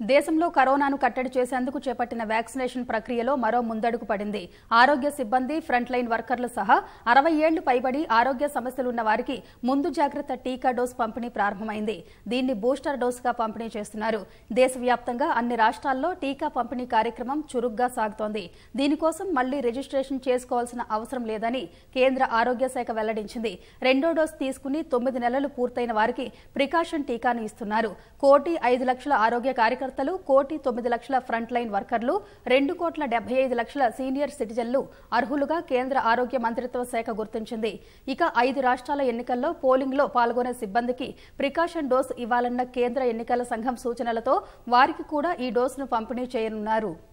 దేశంలో కరోనాను కట్టడి చేసేందుకు చేపట్టిన వ్యాక్సినేషన్ ప్రక్రియలో మరో ముందడుగు పడింది ఆరోగ్య సిబ్బంది ఫ్రంట్ లైన్ వర్కర్లు సహా అరవై ఏళ్లు పైబడి ఆరోగ్య సమస్యలున్న వారికి ముందు జాగ్రత్త టీకా డోస్ పంపిణీ ప్రారంభమైంది దీన్ని బూస్టర్ డోసుగా పంపిణీ చేస్తున్నారు దేశవ్యాప్తంగా అన్ని రాష్ట్రాల్లో టీకా పంపిణీ కార్యక్రమం చురుగ్గా సాగుతోంది దీనికోసం మళ్లీ రిజిస్ట్రేషన్ చేసుకోవాల్సిన అవసరం లేదని కేంద్ర ఆరోగ్య శాఖ వెల్లడించింది రెండో డోస్ తీసుకుని తొమ్మిది నెలలు పూర్తయిన వారికి ప్రికాషన్ టీకాను ఇస్తున్నారు కోటి ఐదు లక్షల ఆరోగ్య కార్యకర్తలు కోటి తొమ్మిది లక్షల ఫ్రంట్ లైన్ వర్కర్లు రెండు కోట్ల డెబ్బై ఐదు లక్షల సీనియర్ సిటిజన్లు అర్హులుగా కేంద్ర ఆరోగ్య మంత్రిత్వ శాఖ గుర్తించింది ఇక ఐదు రాష్ట్రాల ఎన్నికల్లో పోలింగ్లో పాల్గొనే సిబ్బందికి ప్రికాషన్ డోస్ ఇవ్వాలన్న కేంద్ర ఎన్నికల సంఘం సూచనలతో వారికి కూడా ఈ డోసును పంపిణీ చేయనున్నారు